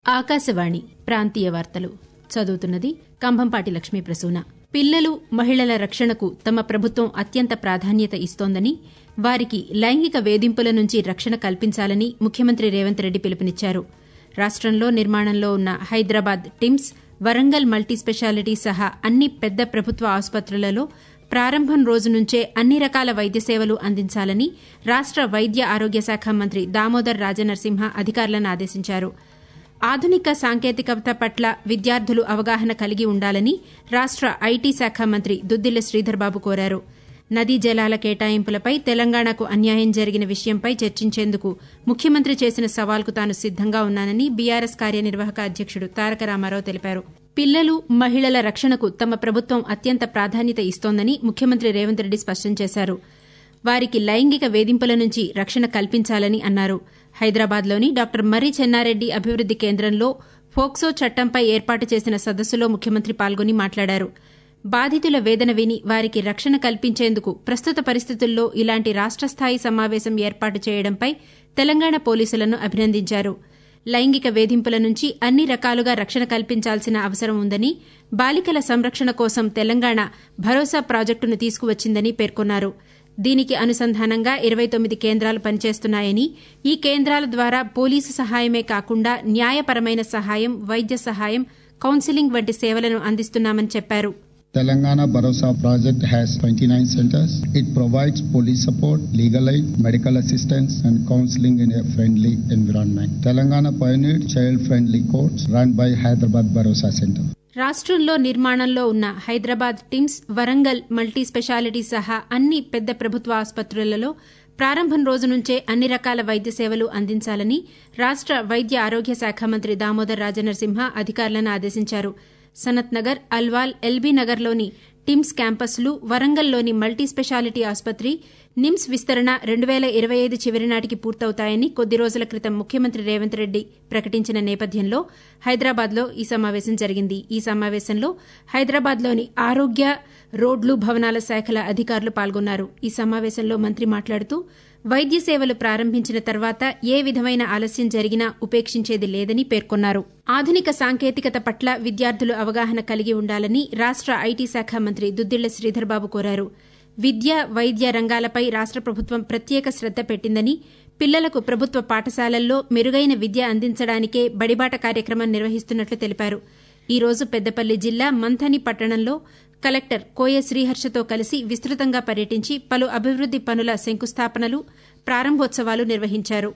ఆకాశవాణి ప్రాంతీయ వార్తలు చదువుతున్నది కంభంపాటి లక్ష్మీ ప్రసూన పిల్లలు మహిళల రక్షణకు తమ ప్రభుత్వం అత్యంత ప్రాధాన్యత ఇస్తోందని వారికి లైంగిక వేధింపుల నుంచి రక్షణ కల్పించాలని ముఖ్యమంత్రి రేవంత్ రెడ్డి పిలుపునిచ్చారు రాష్టంలో నిర్మాణంలో ఉన్న హైదరాబాద్ టిమ్స్ వరంగల్ మల్టీ స్పెషాలిటీ సహా అన్ని పెద్ద ప్రభుత్వ ఆసుపత్రులలో ప్రారంభం రోజు నుంచే అన్ని రకాల వైద్య సేవలు అందించాలని రాష్ట వైద్య ఆరోగ్య శాఖ మంత్రి దామోదర్ రాజనరసింహ అధికారులను ఆదేశించారు ఆధునిక సాంకేతికత పట్ల విద్యార్థులు అవగాహన కలిగి ఉండాలని రాష్ట ఐటీ శాఖ మంత్రి దుద్దిల్ల శ్రీధర్బాబు కోరారు నదీ జలాల కేటాయింపులపై తెలంగాణకు అన్యాయం జరిగిన విషయంపై చర్చించేందుకు ముఖ్యమంత్రి చేసిన సవాల్కు తాను సిద్దంగా ఉన్నానని బీఆర్ఎస్ కార్యనిర్వాహక అధ్యకుడు తారక రామారావు తెలిపారు పిల్లలు మహిళల రక్షణకు తమ ప్రభుత్వం అత్యంత ప్రాధాన్యత ఇస్తోందని ముఖ్యమంత్రి రేవంత్ రెడ్డి స్పష్టం చేశారు వారికి లైంగిక వేధింపుల నుంచి రక్షణ కల్పించాలని అన్నారు హైదరాబాద్లోని డాక్టర్ మర్రి చెన్నారెడ్డి అభివృద్ది కేంద్రంలో ఫోక్సో చట్టంపై ఏర్పాటు చేసిన సదస్సులో ముఖ్యమంత్రి పాల్గొని మాట్లాడారు బాధితుల వేదన విని వారికి రక్షణ కల్పించేందుకు ప్రస్తుత పరిస్థితుల్లో ఇలాంటి రాష్టస్థాయి సమావేశం ఏర్పాటు చేయడంపై తెలంగాణ పోలీసులను అభినందించారు లైంగిక వేధింపుల నుంచి అన్ని రకాలుగా రక్షణ కల్పించాల్సిన అవసరం ఉందని బాలికల సంరక్షణ కోసం తెలంగాణ భరోసా ప్రాజెక్టును తీసుకువచ్చిందని పేర్కొన్నారు దీనికి అనుసంధానంగా ఇరవై తొమ్మిది కేంద్రాలు పనిచేస్తున్నాయని ఈ కేంద్రాల ద్వారా పోలీసు సహాయమే కాకుండా న్యాయపరమైన సహాయం వైద్య సహాయం కౌన్సిలింగ్ వంటి సేవలను అందిస్తున్నామని చెప్పారు Telangana Bharosa project has 29 centers. It provides police support, legal aid, medical assistance, and counseling in a friendly environment. Telangana pioneered child-friendly courts run by Hyderabad Bharosa Center. రాష్టంలో నిర్మాణంలో ఉన్న హైదరాబాద్ టిమ్స్ వరంగల్ మల్టీ స్పెషాలిటీ సహా అన్ని పెద్ద ప్రభుత్వ ఆసుపత్రులలో ప్రారంభం రోజు నుంచే అన్ని రకాల వైద్య సేవలు అందించాలని రాష్ట వైద్య ఆరోగ్య శాఖ మంత్రి దామోదర్ రాజనరసింహ అధికారులను ఆదేశించారు సనత్ నగర్ అల్వాల్ ఎల్బీ నగర్లోని టిమ్స్ క్యాంపస్లు వరంగల్లోని మల్టీ స్పెషాలిటీ ఆసుపత్రి నిమ్స్ విస్తరణ రెండు పేల ఇరవై ఐదు చివరి నాటికి పూర్తవుతాయని కొద్ది రోజుల క్రితం ముఖ్యమంత్రి రేవంత్ రెడ్డి ప్రకటించిన నేపథ్యంలో హైదరాబాద్లో ఈ సమావేశం జరిగింది ఈ సమావేశంలో హైదరాబాద్లోని ఆరోగ్య రోడ్లు భవనాల శాఖల అధికారులు పాల్గొన్నారు ఈ సమావేశంలో మంత్రి మాట్లాడుతూ వైద్య సేవలు ప్రారంభించిన తర్వాత ఏ విధమైన ఆలస్యం జరిగినా ఉపేక్షించేది లేదని పేర్కొన్నారు ఆధునిక సాంకేతికత పట్ల విద్యార్థులు అవగాహన కలిగి ఉండాలని రాష్ట ఐటీ శాఖ మంత్రి దుద్దిళ్ల శ్రీధర్బాబు కోరారు విద్య వైద్య రంగాలపై రాష్ట ప్రభుత్వం ప్రత్యేక శ్రద్ద పెట్టిందని పిల్లలకు ప్రభుత్వ పాఠశాలల్లో మెరుగైన విద్య అందించడానికే బడిబాట కార్యక్రమం నిర్వహిస్తున్నట్లు తెలిపారు ఈ రోజు పెద్దపల్లి జిల్లా మంథని పట్టణంలో కలెక్టర్ కోయ శ్రీహర్షతో కలిసి విస్తృతంగా పర్యటించి పలు అభివృద్ది పనుల శంకుస్థాపనలు ప్రారంభోత్సవాలు నిర్వహించారు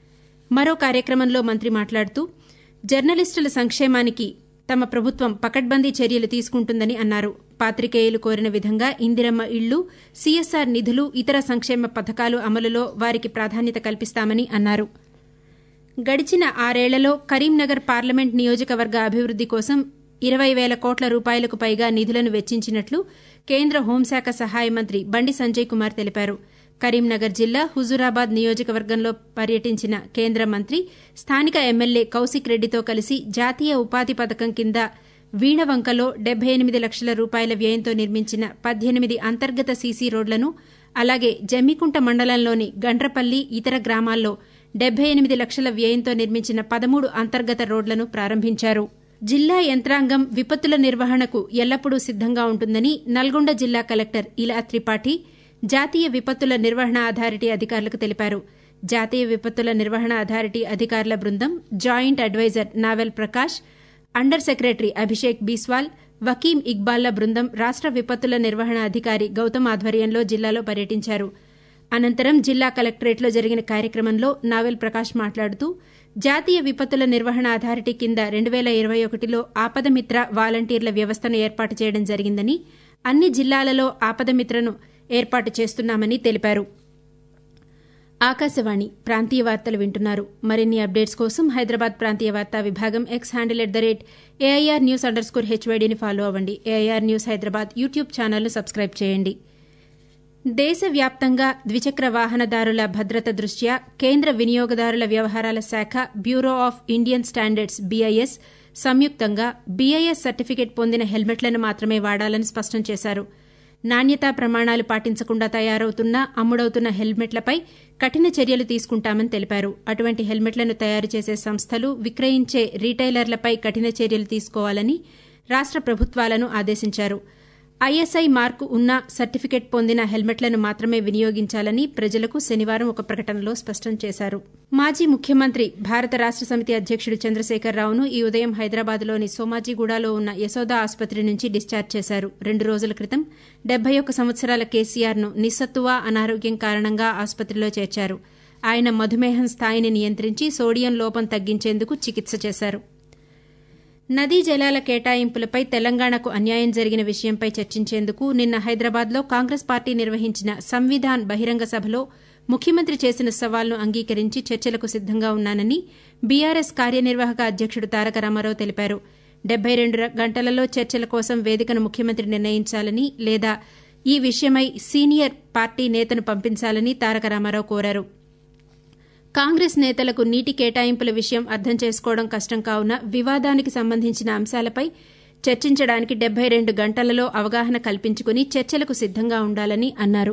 మరో కార్యక్రమంలో మంత్రి మాట్లాడుతూ జర్నలిస్టుల సంక్షేమానికి తమ ప్రభుత్వం పకడ్బందీ చర్యలు తీసుకుంటుందని అన్నారు పాత్రికేయులు కోరిన విధంగా ఇందిరమ్మ ఇళ్లు సీఎస్ఆర్ నిధులు ఇతర సంక్షేమ పథకాలు అమలులో వారికి ప్రాధాన్యత కల్పిస్తామని అన్నారు గడిచిన ఆరేళ్లలో కరీంనగర్ పార్లమెంట్ నియోజకవర్గ అభివృద్ది కోసం ఇరవై వేల కోట్ల రూపాయలకు పైగా నిధులను వెచ్చించినట్లు కేంద్ర హోంశాఖ సహాయ మంత్రి బండి సంజయ్ కుమార్ తెలిపారు కరీంనగర్ జిల్లా హుజూరాబాద్ నియోజకవర్గంలో పర్యటించిన కేంద్ర మంత్రి స్థానిక ఎమ్మెల్యే కౌశిక్ రెడ్డితో కలిసి జాతీయ ఉపాధి పథకం కింద వీణవంకలో డెబ్బై ఎనిమిది లక్షల రూపాయల వ్యయంతో నిర్మించిన పద్దెనిమిది అంతర్గత సీసీ రోడ్లను అలాగే జమ్మికుంట మండలంలోని గండ్రపల్లి ఇతర గ్రామాల్లో డెబ్బై ఎనిమిది లక్షల వ్యయంతో నిర్మించిన పదమూడు అంతర్గత రోడ్లను ప్రారంభించారు జిల్లా యంత్రాంగం విపత్తుల నిర్వహణకు ఎల్లప్పుడూ సిద్దంగా ఉంటుందని నల్గొండ జిల్లా కలెక్టర్ ఇలా త్రిపాఠి జాతీయ విపత్తుల నిర్వహణ అథారిటీ అధికారులకు తెలిపారు జాతీయ విపత్తుల నిర్వహణ అథారిటీ అధికారుల బృందం joint adviser Naval Prakash under secretary Abhishek Biswal Wakeem ఇక్బాల్ల బృందం రాష్ట విపత్తుల నిర్వహణ అధికారి గౌతమ్ ఆధ్వర్యంలో జిల్లాలో పర్యటించారు అనంతరం జిల్లా కలెక్టరేట్లో జరిగిన కార్యక్రమంలో నావెల్ ప్రకాష్ మాట్లాడుతూ జాతీయ విపత్తుల నిర్వహణ అథారిటీ కింద రెండు వేల ఇరవై ఒకటిలో ఆపదమిత్ర వాలంటీర్ల వ్యవస్థను ఏర్పాటు చేయడం జరిగిందని అన్ని జిల్లాలలో ఆపదమిత్రను ఏర్పాటు చేస్తున్నామని తెలిపారు ఆకాశవాణి ప్రాంతీయ వార్తలు వింటున్నారు మరిన్ని అప్డేట్స్ కోసం హైదరాబాద్ ప్రాంతీయ వార్తా విభాగం X handle at the rate AIR news under score హెచ్వైడీని ఫాలో అవ్వండి ఏఐఆర్ న్యూస్ హైదరాబాద్ యూట్యూబ్ ఛానల్ను సబ్స్క్రైబ్ చేయండి దేశవ్యాప్తంగా ద్విచక్ర వాహనదారుల భద్రత దృష్ట్యా కేంద్ర వినియోగదారుల వ్యవహారాల శాఖ bureau of Indian standards BIS సంయుక్తంగా బీఐఎస్ సర్టిఫికెట్ పొందిన హెల్మెట్లను మాత్రమే వాడాలని స్పష్టం చేశారు నాణ్యతా ప్రమాణాలు పాటించకుండా తయారవుతున్న అమ్ముడవుతున్న హెల్మెట్లపై కఠిన చర్యలు తీసుకుంటామని తెలిపారు అటువంటి హెల్మెట్లను తయారు చేసే సంస్థలు విక్రయించే రీటైలర్లపై కఠిన చర్యలు తీసుకోవాలని రాష్ట ప్రభుత్వాలను ఆదేశించారు ఐఎస్ఐ మార్కు ఉన్న సర్టిఫికెట్ పొందిన హెల్మెట్లను మాత్రమే వినియోగించాలని ప్రజలకు శనివారం ఒక ప్రకటనలో స్పష్టం చేశారు మాజీ ముఖ్యమంత్రి భారత రాష్ట సమితి అధ్యకుడు చంద్రశేఖరరావును ఈ ఉదయం హైదరాబాద్లోని సోమాజిగూడలో ఉన్న యశోద ఆసుపత్రి నుంచి డిశ్చార్జ్ చేశారు రెండు రోజుల క్రితం డెబ్బై ఒక్క సంవత్సరాల కేసీఆర్ను నిస్సత్తువ అనారోగ్యం కారణంగా ఆసుపత్రిలో చేర్చారు ఆయన మధుమేహం స్థాయిని నియంత్రించి సోడియం లోపం తగ్గించేందుకు చికిత్స చేశారు నదీ జలాల కేటాయింపులపై తెలంగాణకు అన్యాయం జరిగిన విషయంపై చర్చించేందుకు నిన్న హైదరాబాద్లో కాంగ్రెస్ పార్టీ నిర్వహించిన సంవిధాన్ బహిరంగ సభలో ముఖ్యమంత్రి చేసిన సవాల్ను అంగీకరించి చర్చలకు సిద్దంగా ఉన్నానని బీఆర్ఎస్ కార్యనిర్వాహక అధ్యకుడు తారక రామారావు తెలిపారు డెబ్బై రెండు గంటలలో చర్చల కోసం వేదికను ముఖ్యమంత్రి నిర్ణయించాలని లేదా ఈ విషయమై సీనియర్ పార్టీ నేతను పంపించాలని తారక రామారావు కోరారు కాంగ్రెస్ నేతలకు నీటి కేటాయింపుల విషయం అర్థం చేసుకోవడం కష్టం కావున వివాదానికి సంబంధించిన అంశాలపై చర్చించడానికి డెబ్బై రెండు గంటలలో అవగాహన కల్పించుకుని చర్చలకు సిద్దంగా ఉండాలని అన్నారు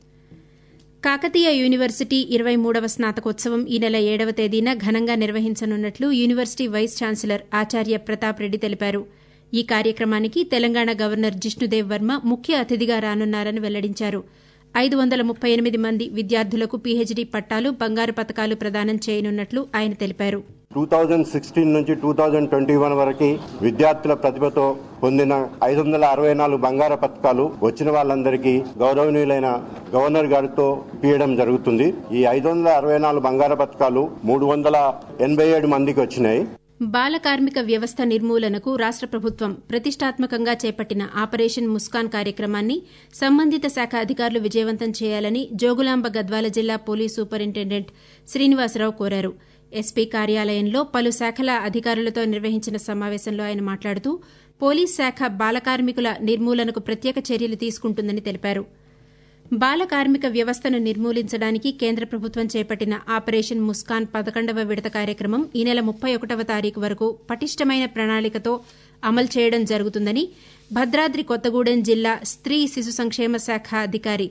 కాకతీయ యూనివర్సిటీ ఇరవై మూడవ స్నాతకోత్సవం ఈ నెల ఏడవ తేదీన ఘనంగా నిర్వహించనున్నట్లు యూనివర్సిటీ వైస్ ఛాన్సలర్ ఆచార్య ప్రతాప్ రెడ్డి తెలిపారు ఈ కార్యక్రమానికి తెలంగాణ గవర్నర్ జిష్ణుదేవ్ వర్మ ముఖ్య అతిథిగా రానున్నారని వెల్లడించారు ఐదు వందల ముప్పై ఎనిమిది మంది విద్యార్థులకు పీహెచ్డీ పట్టాలు బంగారు పతకాలు ప్రదానం చేయనున్నట్లు ఆయన తెలిపారు టూ థౌజండ్ సిక్స్టీన్ నుంచి టూ థౌజండ్ ట్వంటీ వన్ వరకు విద్యార్థుల ప్రతిభతో పొందిన ఐదు వందల అరవై నాలుగు బంగారు పథకాలు వచ్చిన వాళ్ళందరికీ గౌరవనీయులైన గవర్నర్ గారితో పీయడం జరుగుతుంది ఈ ఐదు వందల అరవై నాలుగు బంగారు పథకాలు మూడు వందల ఎనభై ఏడు మందికి వచ్చినాయి బాల కార్మిక వ్యవస్థ నిర్మూలనకు రాష్ట ప్రభుత్వం ప్రతిష్టాత్మకంగా చేపట్టిన ఆపరేషన్ ముస్కాన్ కార్యక్రమాన్ని సంబంధిత శాఖ అధికారులు విజయవంతం చేయాలని జోగులాంబ గద్వాల జిల్లా పోలీస్ సూపరింటెండెంట్ శ్రీనివాసరావు కోరారు ఎస్పీ కార్యాలయంలో పలు శాఖల అధికారులతో నిర్వహించిన సమావేశంలో ఆయన మాట్లాడుతూ పోలీస్ శాఖ బాల కార్మికుల నిర్మూలనకు ప్రత్యేక చర్యలు తీసుకుంటుందని తెలిపారు బాల కార్మిక వ్యవస్థను నిర్మూలించడానికి కేంద్ర ప్రభుత్వం చేపట్టిన ఆపరేషన్ ముస్కాన్ పదకొండవ విడత కార్యక్రమం ఈ నెల ముప్పై ఒకటవ తారీఖు వరకు పటిష్టమైన ప్రణాళికతో అమలు చేయడం జరుగుతుందని భద్రాద్రి కొత్తగూడెం జిల్లా స్త్రీ శిశు సంక్షేమ శాఖ అధికారి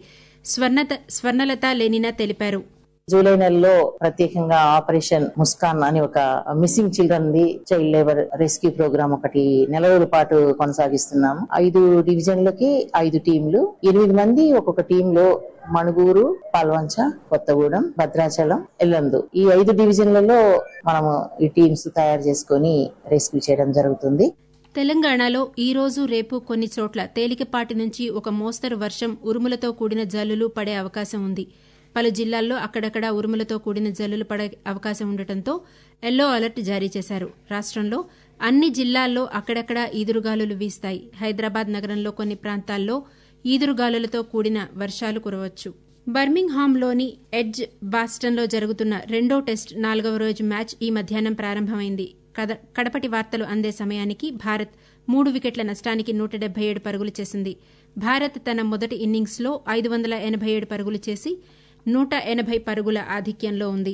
స్వర్ణలత లెనినా తెలిపారు జూలై నెలలో ప్రత్యేకంగా ఆపరేషన్ ముస్కాన్ అని ఒక missing children the child labour rescue programme ఒకటి నెల రోజుల పాటు కొనసాగిస్తున్నాము ఐదు డివిజన్లకి ఐదు టీంలు ఎనిమిది మంది ఒక్కొక్క టీమ్ లో మణుగూరు పాల్వంచ కొత్తగూడెం భద్రాచలం ఎల్లందు ఈ ఐదు డివిజన్లలో మనము ఈ టీమ్స్ తయారు చేసుకుని రెస్క్యూ చేయడం జరుగుతుంది తెలంగాణలో ఈ రోజు రేపు కొన్ని చోట్ల తేలికపాటి నుంచి ఒక మోస్తరు వర్షం ఉరుములతో కూడిన జల్లులు పడే అవకాశం ఉంది పలు జిల్లాల్లో అక్కడక్కడా ఉరుములతో కూడిన జల్లులు పడే అవకాశం ఉండటంతో ఎల్లో అలర్ట్ జారీ చేశారు రాష్టంలో అన్ని జిల్లాల్లో అక్కడక్కడా ఈదురుగాలులు వీస్తాయి హైదరాబాద్ నగరంలో కొన్ని ప్రాంతాల్లో ఈదురుగాలులతో కూడిన వర్షాలు కురవచ్చు బర్మింగ్హామ్లోని ఎడ్జ్ బాస్టన్లో జరుగుతున్న రెండో టెస్ట్ నాలుగవ రోజు మ్యాచ్ ఈ మధ్యాహ్నం ప్రారంభమైంది కడపటి వార్తలు అందే సమయానికి భారత్ మూడు వికెట్ల నష్టానికి నూట డెబ్బై ఏడు పరుగులు చేసింది భారత్ తన మొదటి ఇన్నింగ్స్లో ఐదు వందల ఎనభై ఏడు పరుగులు చేసి నూట ఎనభై పరుగుల ఆధిక్యంలో ఉంది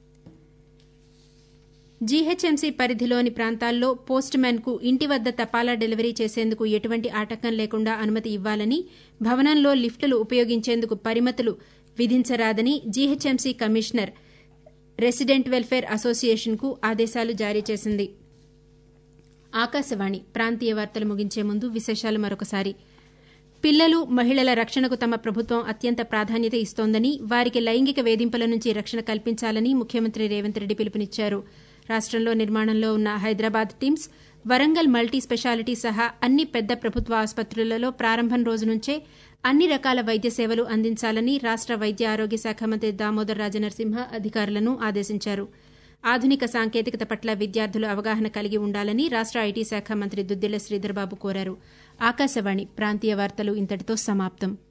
జీహెచ్ఎంసీ పరిధిలోని ప్రాంతాల్లో పోస్ట్ కు ఇంటి వద్ద తపాలా డెలివరీ చేసేందుకు ఎటువంటి ఆటంకం లేకుండా అనుమతి ఇవ్వాలని భవనంలో లిఫ్టులు ఉపయోగించేందుకు పరిమితులు విధించరాదని జీహెచ్ఎంసీ కమిషనర్ రెసిడెంట్ వెల్ఫేర్ అసోసియేషన్కు ఆదేశాలు జారీ చేసింది ఆకాశవాణి ప్రాంతీయ వార్తలు ముగించే ముందు విశేషాలు మరొకసారి పిల్లలు మహిళల రక్షణకు తమ ప్రభుత్వం అత్యంత ప్రాధాన్యత ఇస్తోందని వారికి లైంగిక వేధింపుల నుంచి రక్షణ కల్పించాలని ముఖ్యమంత్రి రేవంత్ రెడ్డి పిలుపునిచ్చారు రాష్టంలో నిర్మాణంలో ఉన్న Hyderabad TIMS Warangal multi speciality సహా అన్ని పెద్ద ప్రభుత్వ ఆసుపత్రులలో ప్రారంభం రోజు నుంచే అన్ని రకాల వైద్య సేవలు అందించాలని రాష్ట వైద్య ఆరోగ్య శాఖ మంత్రి దామోదర్ రాజనరసింహ అధికారులను ఆదేశించారు ఆధునిక సాంకేతికత పట్ల విద్యార్థులు అవగాహన కలిగి ఉండాలని రాష్ట ఐటీ శాఖ మంత్రి దుద్దిళ్ల శ్రీధర్బాబు కోరారు ఆకాశవాణి ప్రాంతీయ వార్తలు ఇంతటితో సమాప్తం